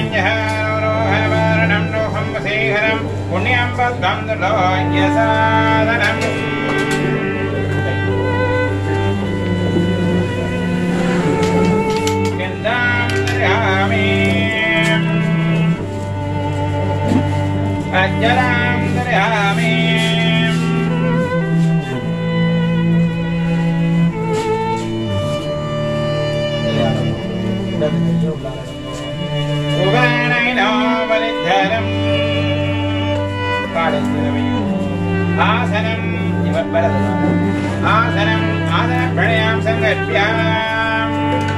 ஞரோரோகவரணம் லோகம் வசீகரம் புண்ணியம் பத்மம் துலோயசாதனம் கிந்தாம் தரியாமி அஜராம் தரியாமி உபநயனோ பலித்தரம் ஆசனம் இவர் பலது ஆசனம் ஆசன பிரணயாம் சங்கற்ப்யாம்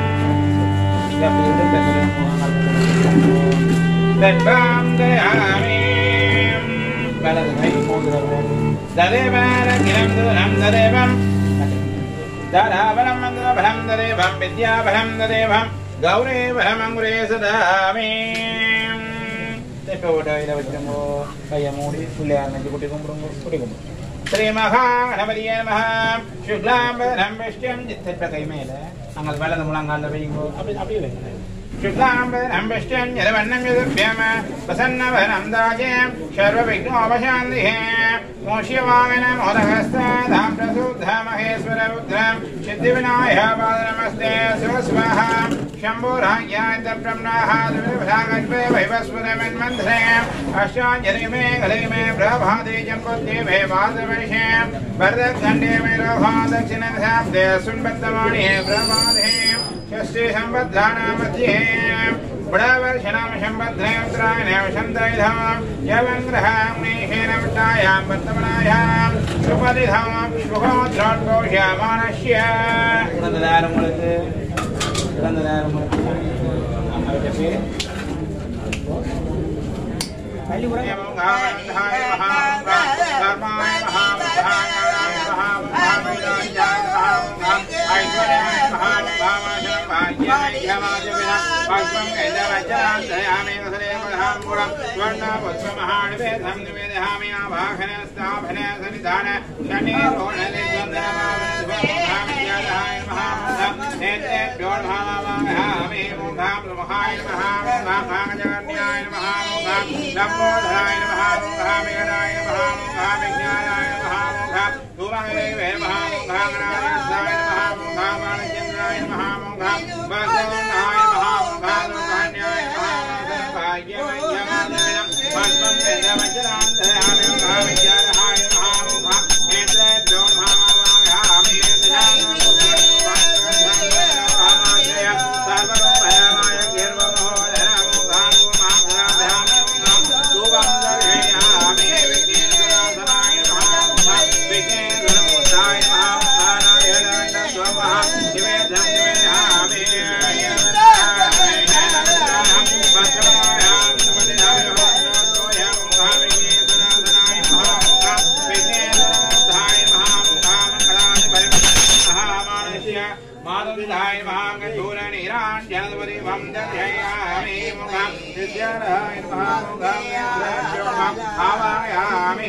தத்வாம் தயாமி வலது கை ததேவரகிலம் துரம் ததேவம் தராபலம் மந்திரபலம் ததேவம் வித்யாபலம் ததேவம் கௌரே பலமங்குரே சதாமி இப்போ இதை வச்சுக்கோங்க கையை மூடி பிள்ளையார் நெஞ்சு குட்டி கும்பிடுங்க குட்டி கும்பிடுங்க ஸ்ரீ மகா கணபதியே மகா சுக்லாம்பரம் விஷ்யம் திருப்ப கை மேல நாங்கள் வலது முழங்கால வைங்கோ அப்படி அப்படியே வைங்க शुक्लाम्बरं विष्टं यदवन्नं यदभ्यम प्रसन्नवरं दाजें सर्वविघ्नोपशान्तिः मोक्ष्यवामिनमोदहस्तादां प्रसूद्धमहेश्वररुद्रं सिद्धिविनायकपादनमस्ते सुस्वाहा शम्भुराज्ञान्तब्रह्मणाः द्विविधागल्पे वैवस्वरमन्मन्त्रे अष्टाञ्जलिमे गलिमे प्रभाते जम्बुद्दीपे वादवर्षे वरदखण्डे मे रोहा दक्षिणशाब्दे सुन्बद्धवाणि प्रभाते षष्ठी सम्बद्धानां मध्ये बृहवर्षणां सम्बद्धे उत्तरायणे वसन्तैधां यवङ्ग्रहां नेहेन विट्टायां वर्तमनायां सुपदिधां सुखोद्रोद्घोष्यमानस्य உணர்ந்ததார் உங்களுக்கு உணர்ந்ததார் உங்களுக்கு அவருடைய பேர் लम्बोधराय नमः मुखामेघनाय नमः मुखामेघ्नाय नमः मुखा धूमदेवे नमः मुखागणाय नमः मुखामाणचन्द्राय नमः मुखा वसवनाय नमः मुखानुधान्याय नमः भाग्यमय्यमादयनं पद्मं वेदवचनान्तयामि मुखाविद्यारहाय नमः मुखा नेत्रेभ्यो नमः वागामि सर्वरूपयमाय गिर्वमहोदय मुखानुमाभ्याभ्यां धूपं दर्शयामि विघ्नेश्वरासनाय नमः विघ्नेश्वरमुद्राय नमः नारायणाय स्वमः शिवे धन्ययामि माधविधाय महागूरणीरान् जनपति वं दध्ययामि मुखं विद्याराय महामुखं मुखं आवायामि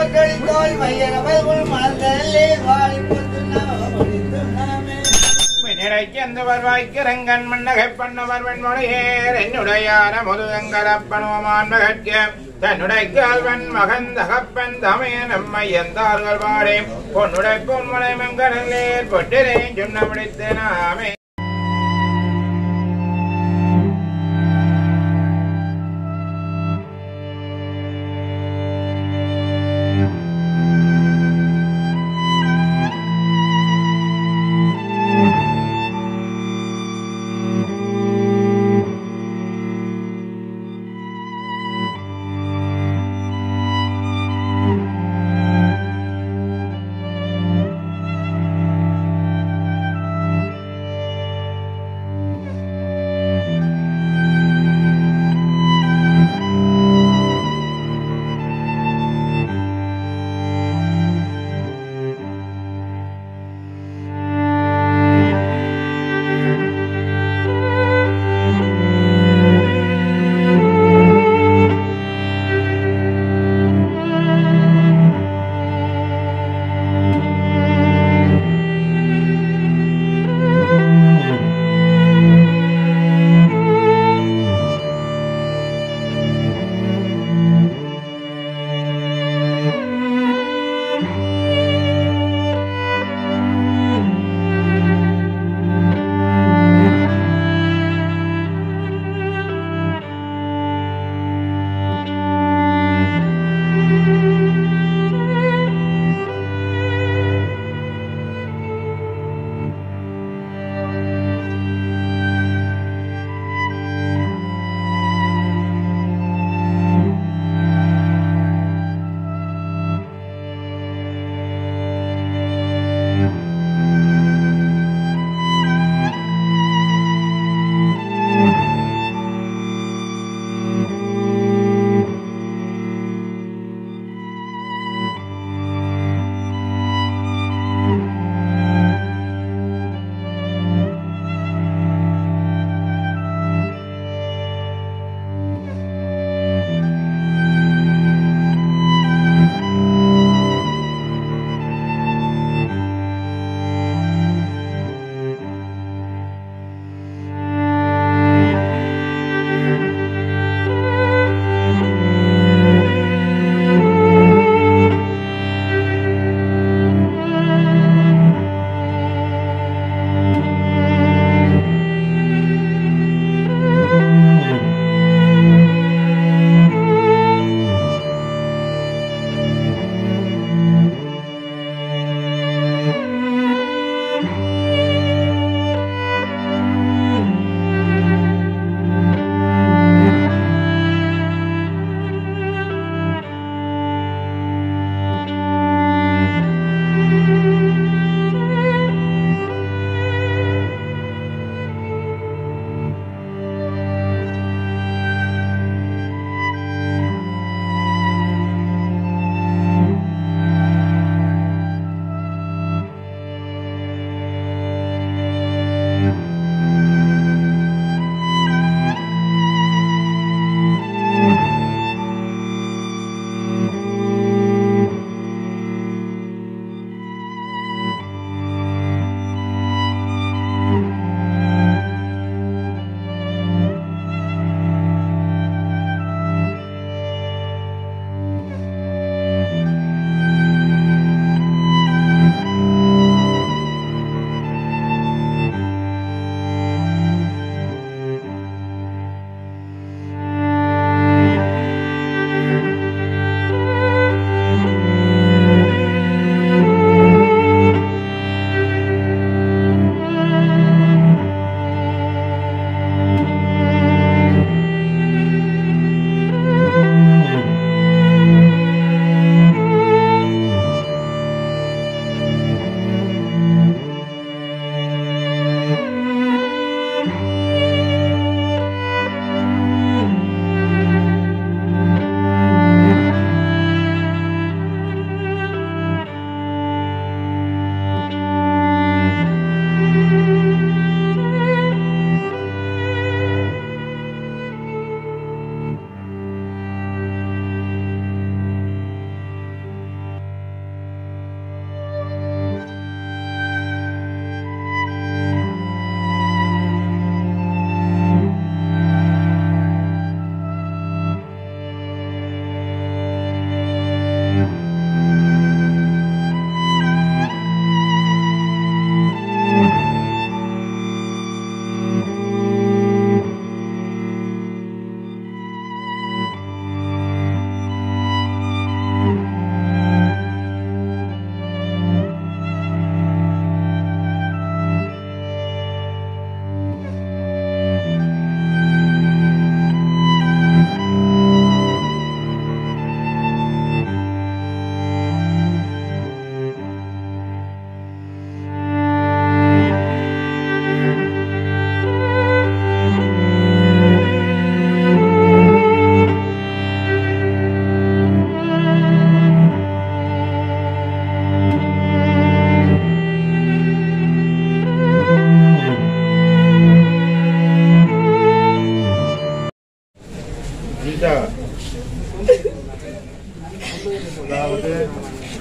கழித்தாய் மையரவள் மலர்ந்தல்லே வாழி பொத்துனாமே நினைக்கு அந்த வருவாய்க்கு ரங்கன் மன்னகை பண்ணவர் வெண்மொழியேர் என்னுடையான முதுகங்கலப்பனுவமான் மகற்கு தன்னுடைய கால்வன் மகன் தகப்பன் தமைய நம்மை எந்தார்கள் வாடே பொன்னுடை பொன்மலை மெங்கடலேர் பொட்டிரே சொன்ன முடித்து நாமே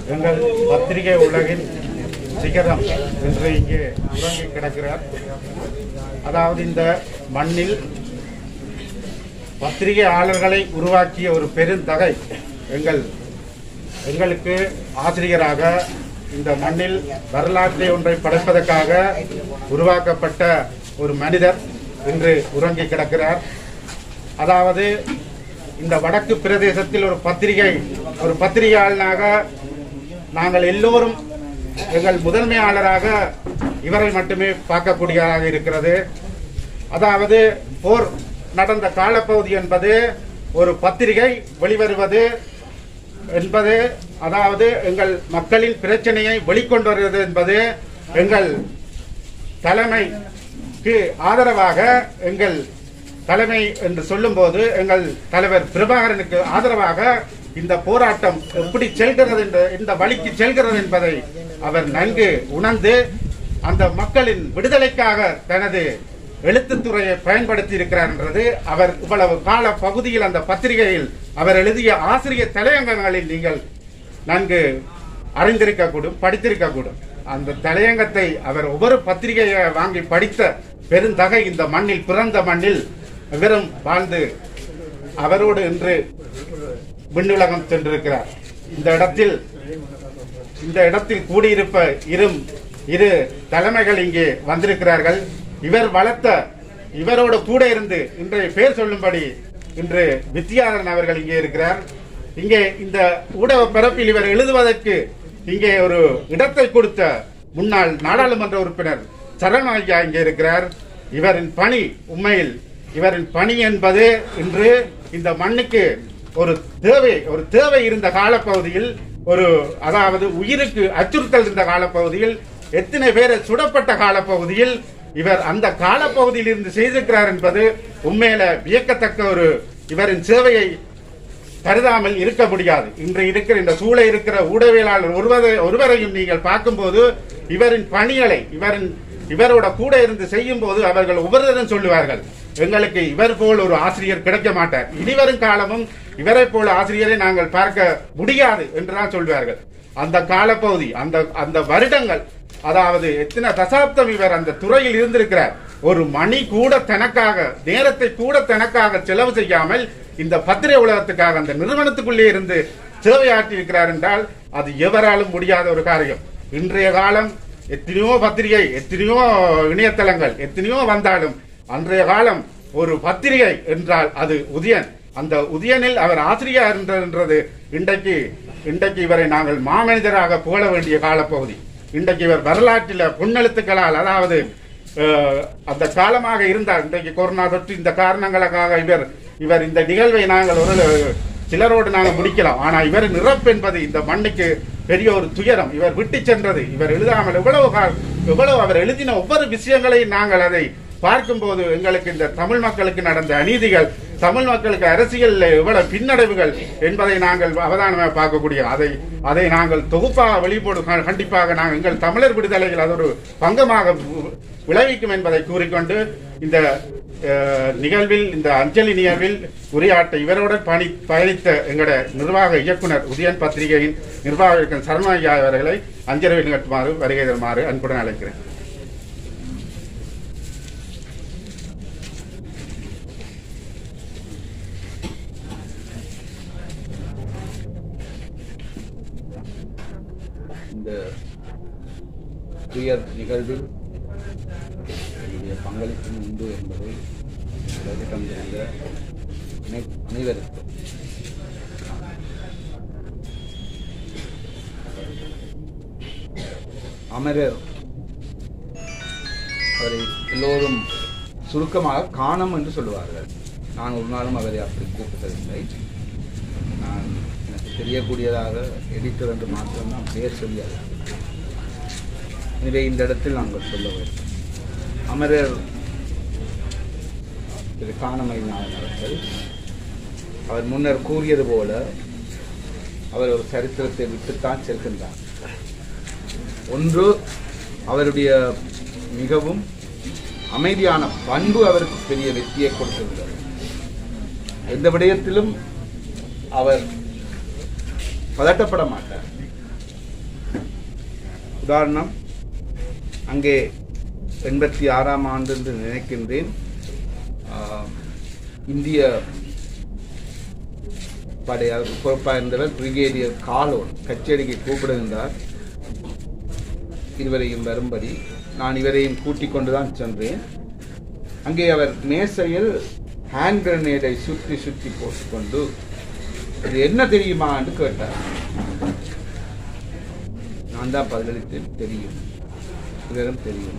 எங்கள் பத்திரிகை உலகின் சிகரம் என்று இங்கே உறங்கி கிடக்கிறார் அதாவது இந்த மண்ணில் பத்திரிகையாளர்களை உருவாக்கிய ஒரு பெருந்தகை எங்கள் எங்களுக்கு ஆசிரியராக இந்த மண்ணில் வரலாற்றை ஒன்றை படைப்பதற்காக உருவாக்கப்பட்ட ஒரு மனிதர் இன்று உறங்கி கிடக்கிறார் அதாவது இந்த வடக்கு பிரதேசத்தில் ஒரு பத்திரிகை ஒரு பத்திரிகையாளனாக நாங்கள் எல்லோரும் எங்கள் முதன்மையாளராக இவரை மட்டுமே பார்க்கக்கூடியதாக இருக்கிறது அதாவது போர் நடந்த காலப்பகுதி என்பது ஒரு பத்திரிகை வெளிவருவது என்பது அதாவது எங்கள் மக்களின் பிரச்சனையை வெளிக்கொண்டு வருவது என்பது எங்கள் தலைமைக்கு ஆதரவாக எங்கள் தலைமை என்று சொல்லும்போது எங்கள் தலைவர் பிரபாகரனுக்கு ஆதரவாக இந்த போராட்டம் எப்படி செல்கிறது என்ற இந்த வழிக்கு செல்கிறது என்பதை அவர் நன்கு உணர்ந்து அந்த மக்களின் விடுதலைக்காக தனது எழுத்துத்துறையை பயன்படுத்தி இருக்கிறார் என்றது அவர் இவ்வளவு கால பகுதியில் அந்த பத்திரிகையில் அவர் எழுதிய ஆசிரியர் தலையங்கங்களில் நீங்கள் நன்கு அறிந்திருக்கக்கூடும் படித்திருக்கக்கூடும் அந்த தலையங்கத்தை அவர் ஒவ்வொரு பத்திரிகையை வாங்கி படித்த பெருந்தகை இந்த மண்ணில் பிறந்த மண்ணில் இவரும் வாழ்ந்து அவரோடு இன்று விண்ணுலகம் சென்றிருக்கிறார் இந்த இடத்தில் இந்த இடத்தில் கூடியிருப்ப இரு இரு தலைமைகள் இங்கே வந்திருக்கிறார்கள் இவர் வளர்த்த இவரோட கூட இருந்து இன்றைய பேர் சொல்லும்படி இன்று வித்யாதரன் அவர்கள் இங்கே இருக்கிறார் இங்கே இந்த ஊடக பரப்பில் இவர் எழுதுவதற்கு இங்கே ஒரு இடத்தை கொடுத்த முன்னாள் நாடாளுமன்ற உறுப்பினர் சரண் ஐயா இங்கே இருக்கிறார் இவரின் பணி உண்மையில் இவரின் பணி என்பது இன்று இந்த மண்ணுக்கு ஒரு தேவை ஒரு தேவை இருந்த காலப்பகுதியில் ஒரு அதாவது உயிருக்கு அச்சுறுத்தல் இருந்த காலப்பகுதியில் எத்தனை பேரை சுடப்பட்ட காலப்பகுதியில் இவர் அந்த காலப்பகுதியில் இருந்து செய்திருக்கிறார் என்பது உண்மையில வியக்கத்தக்க ஒரு இவரின் சேவையை கருதாமல் இருக்க முடியாது இன்று இருக்கிற இந்த சூழ இருக்கிற ஊடகவியலாளர் ஒருவரை ஒருவரையும் நீங்கள் பார்க்கும்போது இவரின் பணிகளை இவரின் இவரோட கூட இருந்து செய்யும் போது அவர்கள் ஒவ்வொருவரும் சொல்லுவார்கள் எங்களுக்கு இவர் போல் ஒரு ஆசிரியர் கிடைக்க மாட்டார் இனிவரும் காலமும் இவரை போல ஆசிரியரை நாங்கள் பார்க்க முடியாது என்றுதான் சொல்வார்கள் அந்த காலப்பகுதி அந்த அந்த வருடங்கள் அதாவது எத்தனை தசாப்தம் இவர் அந்த துறையில் இருந்திருக்கிறார் ஒரு மணி கூட தனக்காக நேரத்தை கூட தனக்காக செலவு செய்யாமல் இந்த பத்திரிகை உலகத்துக்காக அந்த நிறுவனத்துக்குள்ளே இருந்து சேவையாற்றி இருக்கிறார் என்றால் அது எவராலும் முடியாத ஒரு காரியம் இன்றைய காலம் எத்தனையோ பத்திரிகை எத்தனையோ இணையதளங்கள் எத்தனையோ வந்தாலும் அன்றைய காலம் ஒரு பத்திரிகை என்றால் அது உதயன் அந்த உதயனில் அவர் ஆசிரியர் என்றது இன்றைக்கு இன்றைக்கு இவரை நாங்கள் மாமனிதராக புகழ வேண்டிய காலப்பகுதி இன்றைக்கு இவர் வரலாற்றில் பொன்னெழுத்துக்களால் அதாவது அஹ், அந்த காலமாக இருந்தார் இன்றைக்கு கொரோனா தொற்று இந்த காரணங்களுக்காக இவர் இவர் இந்த நிகழ்வை நாங்கள் ஒரு சிலரோடு நாங்கள் முடிக்கலாம் ஆனா இவர் நிரப்பு என்பது இந்த மண்ணுக்கு பெரிய ஒரு துயரம் இவர் விட்டு சென்றது இவர் எழுதாமல் எவ்வளவு கால் எவ்வளவு அவர் எழுதின ஒவ்வொரு விஷயங்களையும் நாங்கள் அதை பார்க்கும்போது எங்களுக்கு இந்த தமிழ் மக்களுக்கு நடந்த அநீதிகள் தமிழ் மக்களுக்கு அரசியல் எவ்வளவு பின்னடைவுகள் என்பதை நாங்கள் அவதானமாக பார்க்கக்கூடிய அதை அதை நாங்கள் தொகுப்பாக வெளிப்போடு க- கண்டிப்பாக நாங்கள் எங்கள் தமிழர் விடுதலையில் அது ஒரு பங்கமாக வி- விளைவிக்கும் என்பதை கூறிக்கொண்டு இந்த அஹ், நிகழ்வில் இந்த அஞ்சலி நிகழ்வில் உரையாற்ற இவருடன் பணி பயணித்த எங்களோட நிர்வாக இயக்குனர் உதயன் பத்திரிகையின் நிர்வாக இயக்குனர் சர்மாயா அவர்களை அஞ்சலி நிகழ்த்துமாறு வருகை தருமாறு அன்புடன் அழைக்கிறேன் இந்த துயர் நிகழ்வில் என்னுடைய பங்களிப்பும் உண்டு என்பதை உலகிடம் இருந்த அனை- அனைவருக்கும் அமரர் அவரை எல்லோரும் சுருக்கமாக காணம் என்று சொல்லுவார்கள் நான் ஒரு நாளும் அவரை அப்படி கூப்பிட்டதில்லை நான் எனக்கு தெரியக்கூடியதாக எடிட்டர் என்று மாத்திரம்தான் பெயர் சொல்லியது எனவே இந்த இடத்தில் நாங்கள் சொல்ல வேண்டும் அமரர் திரு காணமைநாதன் அவர்கள் அவர் முன்னர் கூறியது போல அவர் ஒரு சரித்திரத்தை விட்டுத்தான் செல்கின்றார் ஒன்று அவருடைய மிகவும் அமைதியான பண்பு அவருக்கு பெரிய வெற்றியை கொடுத்திருந்தது எந்த விடயத்திலும் அவர் பதட்டப்பட மாட்டார் உதாரணம் அங்கே எண்பத்தி ஆறாம் ஆண்டு என்று நினைக்கின்றேன் ஆஹ், இந்திய படையால் பொறுப்பாக இருந்தவர் பிரிகேடியர் காலோன் கச்சேரிக்கு கூப்பிடுகின்றார் இருவரையும் வரும்படி நான் இவரையும் கூட்டிக் கொண்டுதான் சென்றேன் அங்கே அவர் மேசையில் ஹேண்ட் கிரனேடை சுற்றி சுற்றி போட்டுக்கொண்டு இது என்ன தெரியுமா என்று கேட்டார் நான் தான் பதிலளித்தேன் தெரியும் இவரும் தெரியும்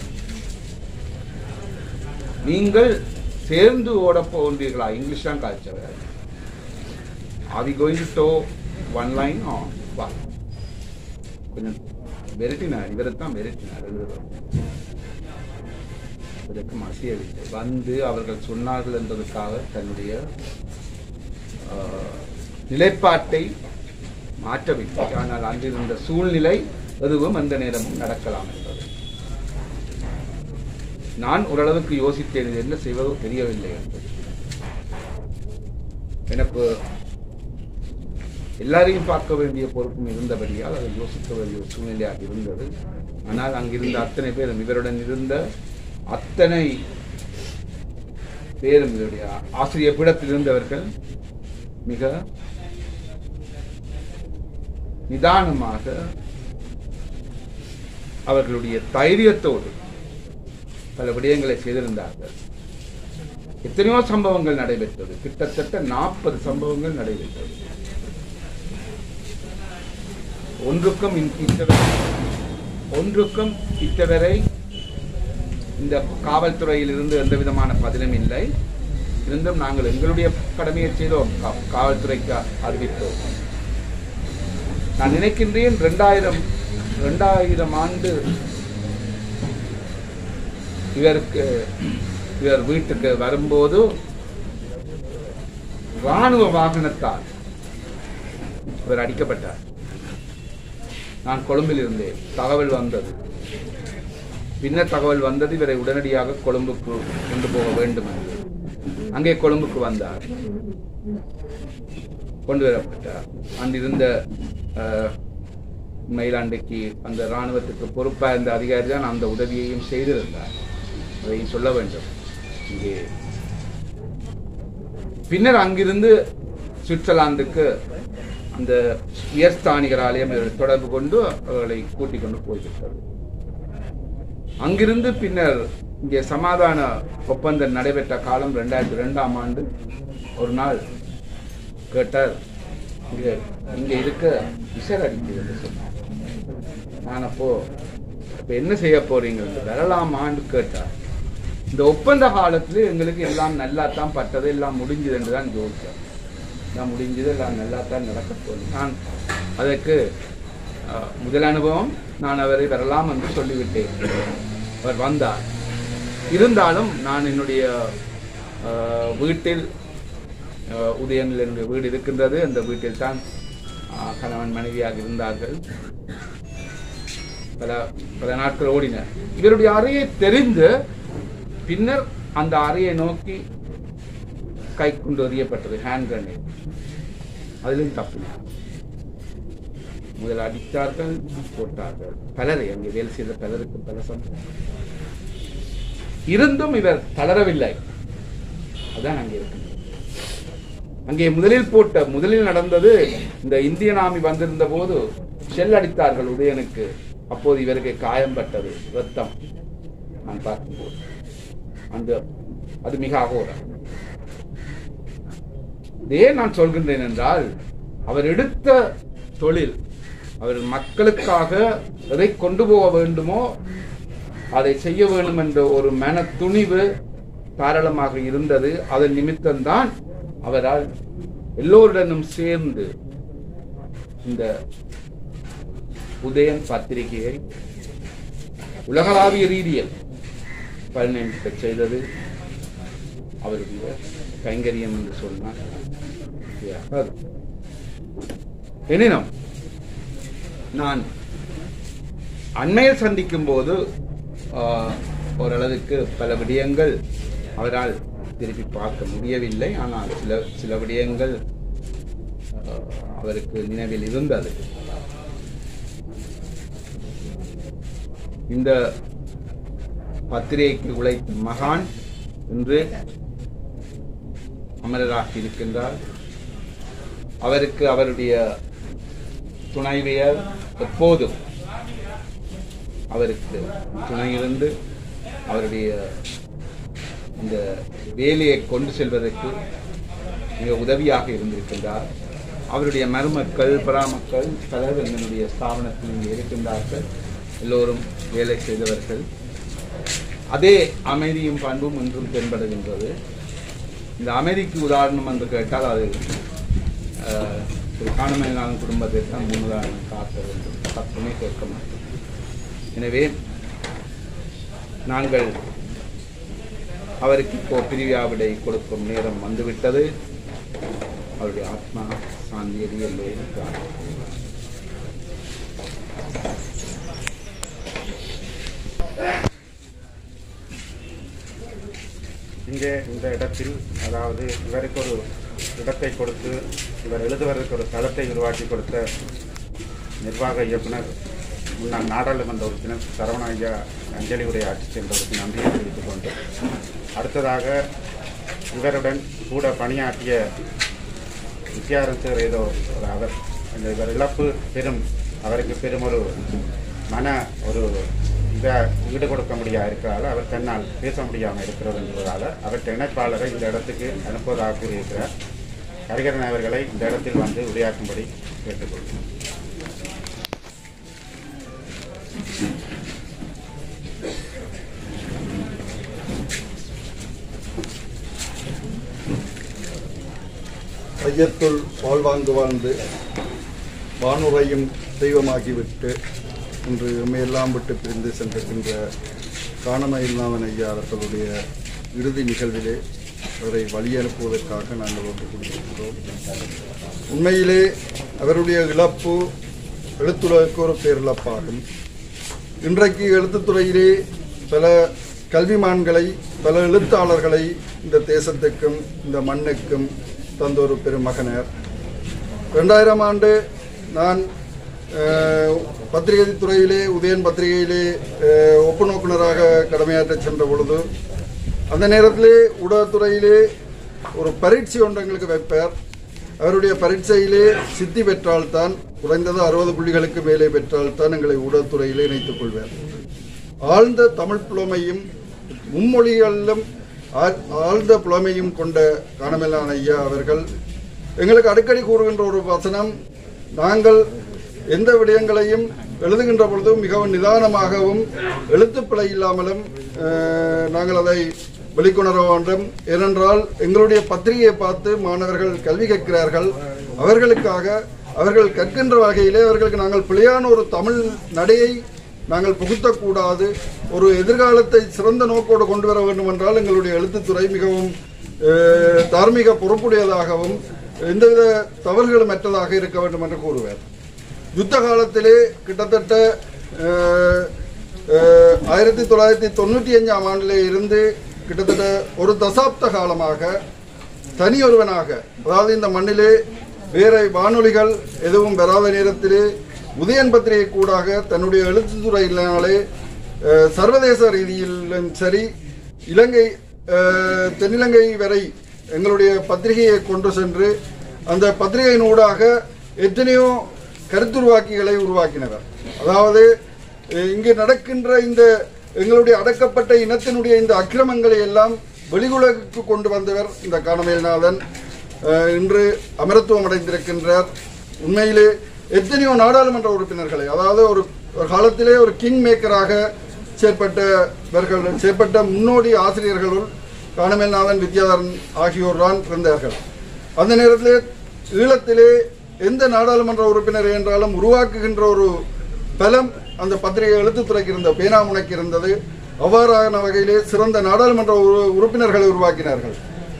நீங்கள் சேர்ந்து ஓடப் போகின்றீர்களா இங்கிலீஷ் தான் காய்ச்சவர் are we going to do one line ஆ வா கொஞ்சம் வெரட்டினார் இவரை தான் வெரட்டினார் எழுதுறோம் இதற்கு மசியவில்லை வந்து அவர்கள் சொன்னார்கள் என்பதற்காக தன்னுடைய ஆஹ், நிலைப்பாட்டை மாற்றவில்லை ஆனால் அன்றிருந்த சூழ்நிலை எதுவும் அந்த நேரமும் நடக்கலாம் என்பது நான் ஓரளவுக்கு யோசித்தேன் இது என்ன செய்வதோ தெரியவில்லை என்பது எனக்கு எல்லாரையும் பார்க்க வேண்டிய பொறுப்பும் இருந்தபடியால் அதை யோசிக்க வேண்டிய ஒரு சூழ்நிலையாக இருந்தது ஆனால் அங்கிருந்த அத்தனை பேரும் இவருடன் இருந்த அத்தனை பேரும் இவருடைய ஆசிரியர் பீடத்தில் இருந்தவர்கள் மிக நிதானமாக அவர்களுடைய தைரியத்தோடு பல விடயங்களை செய்திருந்தார்கள் எத்தனையோ சம்பவங்கள் நடைபெற்றது கிட்டத்தட்ட நாற்பது சம்பவங்கள் நடைபெற்றது ஒன்றுக்கும் இன்- இத்தவரை ஒன்றுக்கும் இத்தவரை இந்த காவல்துறையில் இருந்து எந்த விதமான பதிலும் இல்லை இருந்தும் நாங்கள் எங்களுடைய கடமையை செய்தோம் கா- காவல்துறைக்கு அறிவித்தோம் நான் நினைக்கின்றேன் ரெண்டாயிரம் ரெண்டாயிரம் ஆண்டு இவருக்கு இவர் வீட்டுக்கு வரும்போது ராணுவ வாகனத்தால் இவர் அடிக்கப்பட்டார் நான் கொழும்பில் இருந்தேன் தகவல் வந்தது பின்னர் தகவல் வந்தது இவரை உடனடியாக கொழும்புக்கு கொண்டு போக வேண்டும் என்று அங்கே கொழும்புக்கு வந்தார் கொண்டு வரப்பட்டார் அங்கிருந்த அஹ், மயிலாண்டைக்கு அந்த இராணுவத்துக்கு பொறுப்பாக இருந்த அதிகாரி தான் அந்த உதவியையும் செய்திருந்தார் அதையும் சொல்ல வேண்டும் இங்கே பின்னர் அங்கிருந்து சுவிட்சர்லாந்துக்கு அந்த உயர்ஸ்தானிகர் ஆலயம் இவர்கள் தொடர்பு கொண்டு அவர்களை கூட்டிக் கொண்டு போய்விட்டது அங்கிருந்து பின்னர் இங்கே சமாதான ஒப்பந்தம் நடைபெற்ற காலம் ரெண்டாயிரத்தி ரெண்டாம் ஆண்டு ஒரு நாள் கேட்டார் இங்க இங்க இருக்க விசர் அடிக்குது என்று சொன்னார் நான் அப்போ இப்ப என்ன செய்ய போறீங்க வரலாமான்னு கேட்டார் இந்த ஒப்பந்த காலத்துல எங்களுக்கு எல்லாம் நல்லா தான் பட்டது எல்லாம் முடிஞ்சது என்று தான் யோசிச்சேன் எல்லாம் முடிஞ்சது எல்லாம் நல்லா தான் நடக்க போகுது நான் அதற்கு அஹ், முதல் அனுபவம் நான் அவரை வரலாம் என்று சொல்லிவிட்டேன் அவர் வந்தார் இருந்தாலும் நான் என்னுடைய அஹ், வீட்டில் அஹ், உதயனில் என்னுடைய வீடு இருக்கின்றது அந்த வீட்டில் தான் அஹ், கணவன் மனைவியாக இருந்தார்கள் பல பல நாட்கள் ஓடின இவருடைய அறையை தெரிந்து பின்னர் அந்த அறையை நோக்கி கை கொண்டு எறியப்பட்டது ஹேண்ட் கிரனேட் அதிலும் தப்பினார் முதல் அடித்தார்கள் போட்டார்கள் பலரை அங்கே வேலை செய்த பலருக்கு பல சம்பவம் இருந்தும் இவர் தளரவில்லை அதான் அங்கே இருக்கு அங்கே முதலில் போட்ட முதலில் நடந்தது இந்த இந்தியன் ஆர்மி வந்திருந்த போது ஷெல் அடித்தார்கள் உதயனுக்கு அப்போது இவருக்கு காயம் பட்டது ரத்தம் நான் பார்க்கும்போது அந்த அது மிக அகோரம் இதே நான் சொல்கின்றேன் என்றால் அவர் எடுத்த தொழில் அவர் மக்களுக்காக எதை கொண்டு போக வேண்டுமோ அதை செய்ய வேண்டும் என்ற ஒரு மன துணிவு தாராளமாக இருந்தது அதன் நிமித்தம்தான் அவரால் எல்லோருடனும் சேர்ந்து இந்த உதயன் பத்திரிகையை உலகளாவிய ரீதியில் பரிணமிக்க செய்தது அவருடைய கைங்கரியம் என்று சொன்னார் அது. எனினும் நான் அண்மையில் சந்திக்கும் போது ஆஹ், ஓரளவுக்கு பல விடயங்கள் அவரால் திருப்பி பார்க்க முடியவில்லை ஆனால் சில சில விடயங்கள் ஆஹ், அவருக்கு நினைவில் இருந்தது இந்த பத்திரிகைக்கு உழைத்த மகான் இன்று அமரராகி இருக்கின்றார் அவருக்கு அவருடைய துணைவியர் எப்போதும் அவருக்கு துணையிருந்து அவருடைய இந்த வேலையை கொண்டு செல்வதற்கு மிக உதவியாக இருந்திருக்கின்றார் அவருடைய மருமக்கள் பராமக்கள் பலர் எங்களுடைய ஸ்தாபனத்தில் இங்கே இருக்கின்றார்கள் எல்லோரும் வேலை செய்தவர்கள் அதே அமைதியும் பண்பும் இன்றும் தென்படுகின்றது இந்த அமைதிக்கு உதாரணம் என்று கேட்டால் அது அஹ், திரு காணமேலான குடும்பத்தை தான் முன்னுதாரணம் காட்ட வேண்டும் பத்துமே கேட்க மாட்டோம் எனவே நாங்கள் அவருக்கு இப்போ பிரிவியாவிடை கொடுக்கும் நேரம் வந்துவிட்டது அவருடைய ஆத்மா சாந்தியடி எல்லோரும் பிரார்த்திக்கிறோம். இங்கே இந்த இடத்தில் அதாவது இவருக்கு ஒரு இடத்தை கொடுத்து இவர் எழுதுவதற்கு ஒரு தளத்தை உருவாக்கி கொடுத்த நிர்வாக இயக்குனர் முன்னாள் நாடாளுமன்ற உறுப்பினர் சரவண ஐயா அஞ்சலி உரை ஆட்சி சென்றதற்கு நன்றியை தெரிவித்துக் கொண்டு அடுத்ததாக இவருடன் கூட பணியாற்றிய வித்யாரஞ்சர் ஏதோ ஒரு அவர் அந்த இவர் இழப்பு பெரும் அவருக்கு பெரும் ஒரு மன ஒரு இதை ஈடு கொடுக்க முடியாது இருக்கிறால அவர் தன்னால் பேச முடியாமல் இருக்கிறது என்பதால் அவற்றை இணைப்பாளரை இந்த இடத்துக்கு அனுப்புவதாக கூறியிருக்கிறார் ஹரிகரன் அவர்களை இந்த இடத்தில் வந்து உரையாற்றும்படி கேட்டுக்கொள்கிறேன் ஐயத்துள் வாழ்வாங்கு வாழ்ந்து வானுரையும் தெய்வமாகிவிட்டு இன்று எம்மையெல்லாம் விட்டு பிரிந்து சென்றிருக்கின்ற காணமையில்லாமன் ஐயா அவர்களுடைய இறுதி நிகழ்விலே அவரை வழி அனுப்புவதற்காக நாங்கள் ஒன்று கூடியிருக்கிறோம் உண்மையிலே அவருடைய இழப்பு எழுத்துலகுக்கு ஒரு பேரிழப்பாகும் இன்றைக்கு எழுத்துத்துறையிலே பல கல்விமான்களை பல எழுத்தாளர்களை இந்த தேசத்துக்கும் இந்த மண்ணுக்கும் தந்த ஒரு பெருமகனர் ரெண்டாயிரம் ஆண்டு நான் அஹ், பத்திரிகை துறையிலே உதயன் பத்திரிகையிலே அஹ், ஒப்பு நோக்குனராக கடமையாற்ற சென்ற பொழுது அந்த நேரத்திலே ஊடகத்துறையிலே ஒரு பரீட்சை ஒன்று எங்களுக்கு வைப்பார் அவருடைய பரீட்சையிலே சித்தி பெற்றால்தான் குறைந்தது அறுபது புள்ளிகளுக்கு மேலே பெற்றால்தான் எங்களை ஊடகத்துறையிலே இணைத்துக் கொள்வார் ஆழ்ந்த தமிழ் புலமையும் மும்மொழிகளிலும் ஆ- ஆழ்ந்த புலமையும் கொண்ட காணமேலான ஐயா அவர்கள் எங்களுக்கு அடிக்கடி கூறுகின்ற ஒரு வசனம் நாங்கள் எந்த விடயங்களையும் எழுதுகின்ற பொழுதும் மிகவும் நிதானமாகவும் எழுத்துப்பிழை இல்லாமலும் அஹ், நாங்கள் அதை வெளிக்கொணர வேண்டும் ஏனென்றால் எங்களுடைய பத்திரிகையை பார்த்து மாணவர்கள் கல்வி கற்கிறார்கள் அவர்களுக்காக அவர்கள் கற்கின்ற வகையிலே அவர்களுக்கு நாங்கள் பிழையான ஒரு தமிழ் நடையை நாங்கள் புகுத்தக்கூடாது ஒரு எதிர்காலத்தை சிறந்த நோக்கோடு கொண்டு வர வேண்டும் என்றால் எங்களுடைய எழுத்துத்துறை மிகவும் அஹ், தார்மீக பொறுப்புடையதாகவும் எந்தவித தவறுகளும் அற்றதாக இருக்க வேண்டும் என்று கூறுவார் யுத்த காலத்திலே கிட்டத்தட்ட அஹ், அஹ், ஆயிரத்தி தொள்ளாயிரத்தி தொண்ணூற்றி அஞ்சாம் ஆண்டிலே இருந்து கிட்டத்தட்ட ஒரு தசாப்த காலமாக தனியொருவனாக அதாவது இந்த மண்ணிலே வேற வானொலிகள் எதுவும் வராத நேரத்திலே உதயன் பத்திரிகை கூடாக தன்னுடைய எழுத்துத்துறையினாலே அஹ், சர்வதேச ரீதியிலும் சரி இலங்கை அஹ், தென்னிலங்கை வரை எங்களுடைய பத்திரிகையை கொண்டு சென்று அந்த பத்திரிகையின் ஊடாக எத்தனையோ கருத்துருவாக்கிகளை உருவாக்கினவர் அதாவது அஹ், இங்கு நடக்கின்ற இந்த எங்களுடைய அடக்கப்பட்ட இனத்தினுடைய இந்த அக்கிரமங்களை எல்லாம் வெளியுலகுக்கு கொண்டு வந்தவர் இந்த காணமேல்நாதன் அஹ், இன்று அமரத்துவம் அடைந்திருக்கின்றார் உண்மையிலே எத்தனையோ நாடாளுமன்ற உறுப்பினர்களை அதாவது ஒரு ஒரு காலத்திலே ஒரு கிங் மேக்கராக செயற்பட்டவர்கள் செயற்பட்ட முன்னோடி ஆசிரியர்களுள் காணமேல்நாதன் வித்யாதரன் ஆகியோர் தான் இருந்தார்கள் அந்த நேரத்திலே ஈழத்திலே எந்த நாடாளுமன்ற உறுப்பினர் என்றாலும் உருவாக்குகின்ற ஒரு பலம் அந்த பத்திரிகை எழுத்துத்துறைக்கு இருந்த பேனாமுனைக்கு இருந்தது அவ்வாறான வகையிலே சிறந்த நாடாளுமன்ற உறு- உறுப்பினர்களை உருவாக்கினார்கள்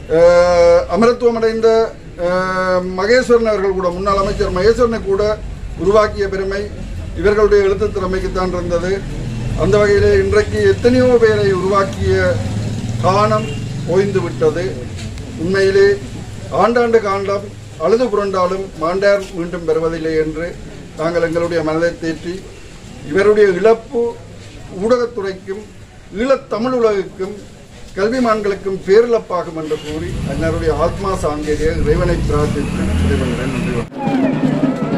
அஹ், அமரத்துவம் அடைந்த அஹ், மகேஸ்வரன் அவர்கள் கூட முன்னாள் அமைச்சர் மகேஸ்வரனை கூட உருவாக்கிய பெருமை இவர்களுடைய எழுத்து திறமைக்குத்தான் இருந்தது அந்த வகையிலே இன்றைக்கு எத்தனையோ பேரை உருவாக்கிய காலம் ஓய்ந்து விட்டது உண்மையிலே ஆண்டாண்டு காண்டம் அழுது புரண்டாலும் மாண்டார் மீண்டும் பெறுவதில்லை என்று நாங்கள் எங்களுடைய மனதை தேற்றி இவருடைய இழப்பு ஊடகத்துறைக்கும் ஈழத் தமிழ் உலகுக்கும் கல்விமான்களுக்கும் பேரிழப்பாகும் என்று கூறி அன்னாருடைய ஆத்மா சாந்தியை இறைவனை பிரார்த்தித்து விடைபெறுகிறேன் நன்றி வணக்கம்.